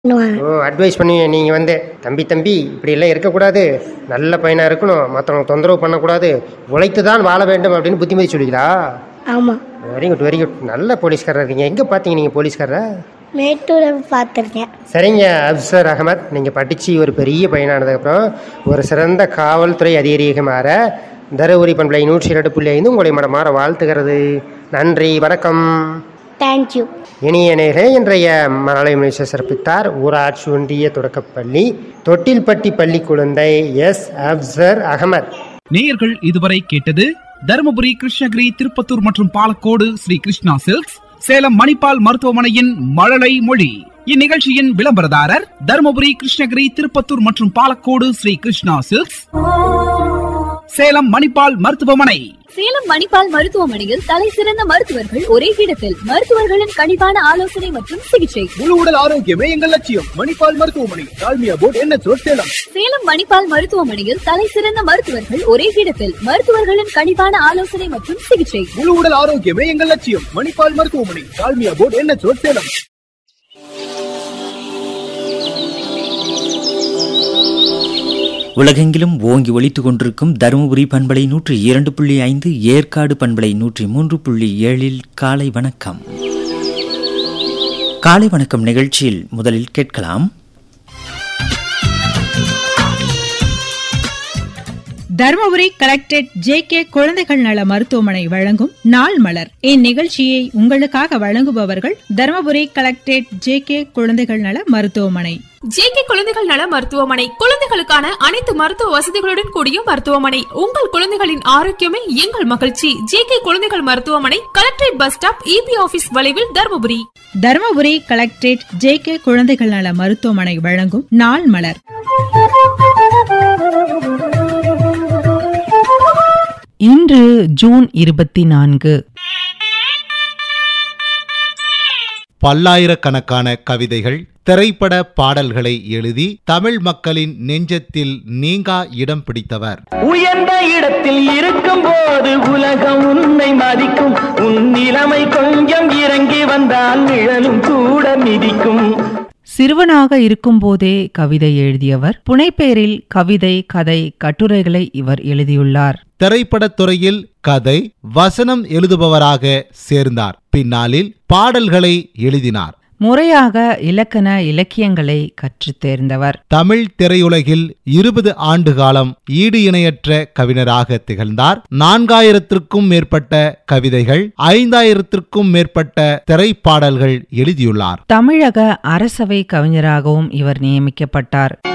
பண்ணுவாங்க ஓ அட்வைஸ் பண்ணுவீங்க நீங்கள் வந்து தம்பி தம்பி இப்படியெல்லாம் இருக்கக்கூடாது நல்ல பையனாக இருக்கணும் மற்றவங்க தொந்தரவு பண்ணக்கூடாது உழைத்து தான் வாழ வேண்டும் அப்படின்னு புத்திமதி சொல்லிக்கிறா ஆமாம் வெரி குட் வெரி குட் நல்ல போலீஸ்காரர் இருக்கீங்க எங்கே பார்த்தீங்க நீங்கள் போலீஸ்காரரை மேட்டூரை பார்த்துருக்கேன் சரிங்க அப்சர் அகமத் நீங்கள் படித்து ஒரு பெரிய பையனானதுக்கப்புறம் ஒரு சிறந்த காவல்துறை அதிகாரியாக மாற தருமபுரி பண்பலை நூற்றி இரண்டு புள்ளி ஐந்து உங்களை மனமாற வாழ்த்துகிறது நன்றி வணக்கம் தேங்க்யூ இனிய நேரே இன்றைய மலலை மினிஸ்டர் சிறப்பித்தார் ஊராட்சி ஒன்றிய தொடக்கப்பள்ளி தொட்டில்பட்டி பள்ளி குழந்தை எஸ் அப்சர் அகமத் நேயர்கள் இதுவரை கேட்டது தருமபுரி கிருஷ்ணகிரி திருப்பத்தூர் மற்றும் பாலக்கோடு ஸ்ரீ கிருஷ்ணா சில்க்ஸ் சேலம் மணிப்பால் மருத்துவமனையின் மழலை மொழி இந்நிகழ்ச்சியின் விளம்பரதாரர் தருமபுரி கிருஷ்ணகிரி திருப்பத்தூர் மற்றும் பாலக்கோடு ஸ்ரீ கிருஷ்ணா சில்க்ஸ் சேலம் மணிப்பால் மருத்துவமனை சேலம் மணிப்பால் மருத்துவமனையில் தலை சிறந்த மருத்துவர்கள் ஒரே இடத்தில் மருத்துவர்களின் கனிவான ஆலோசனை மற்றும் சிகிச்சை முழு உடல் ஆரோக்கியமே எங்கள் லட்சியம் மணிப்பால் மருத்துவமனை டால்மியா போர்ட் என்ன சேலம் சேலம் மணிப்பால் மருத்துவமனையில் தலை சிறந்த மருத்துவர்கள் ஒரே இடத்தில் மருத்துவர்களின் கனிவான ஆலோசனை மற்றும் சிகிச்சை முழு உடல் ஆரோக்கியமே எங்கள் லட்சியம் மணிப்பால் மருத்துவமனை டால்மியா போர்ட் என்ன சேலம் உலகெங்கிலும் ஓங்கி ஒலித்துக் கொண்டிருக்கும் தருமபுரி பண்பலை நூற்றி இரண்டு புள்ளி ஐந்து ஏற்காடு பண்பலை நூற்றி மூன்று புள்ளி ஏழில் காலை வணக்கம் காலை வணக்கம் நிகழ்ச்சியில் முதலில் கேட்கலாம் தருமபுரி கலெக்டரேட் ஜே கே குழந்தைகள் நல மருத்துவமனை வழங்கும் நாள் மலர் இந்நிகழ்ச்சியை உங்களுக்காக வழங்குபவர்கள் தருமபுரி கலெக்டரேட் ஜே கே குழந்தைகள் நல மருத்துவமனை ஜேகே குழந்தைகள் நல மருத்துவமனை குழந்தைகளுக்கான அனைத்து மருத்துவ வசதிகளுடன் கூடிய மருத்துவமனை உங்கள் குழந்தைகளின் ஆரோக்கியமே எங்கள் மகிழ்ச்சி ஜேகே குழந்தைகள் மருத்துவமனை collectorate bus stop E B office வளைவில் Dharmapuri Dharmapuri collectorate J K குழந்தைகள் நல மருத்துவமனை வழங்கும் நாள் மலர் இன்று ஜூன் இருபத்தி நான்கு பல்லாயிரக்கணக்கான கவிதைகள் திரைப்பட பாடல்களை எழுதி தமிழ் மக்களின் நெஞ்சத்தில் நீங்கா இடம் பிடித்தவர் உயர்ந்த இடத்தில் இருக்கும் போது உலகம் உன்னை மதிக்கும் உன் நிலைமை கொஞ்சம் இறங்கி வந்தால் நிழலும் கூட மிதிக்கும் சிறுவனாக இருக்கும்போதே கவிதை எழுதியவர் புனைப்பெயரில் கவிதை கதை கட்டுரைகளை இவர் எழுதியுள்ளார் திரைப்படத் துறையில் கதை வசனம் எழுதுபவராக சேர்ந்தார் பின்னாளில் பாடல்களை எழுதினார் முறையாக இலக்கண இலக்கியங்களை கற்றுத் தேர்ந்தவர் தமிழ் திரையுலகில் இருபது ஆண்டு காலம் ஈடு இணையற்ற கவிஞராக திகழ்ந்தார் நான்காயிரத்திற்கும் மேற்பட்ட கவிதைகள் ஐந்தாயிரத்திற்கும் மேற்பட்ட திரைப்பாடல்கள் எழுதியுள்ளார் தமிழக அரசவை கவிஞராகவும் இவர் நியமிக்கப்பட்டார்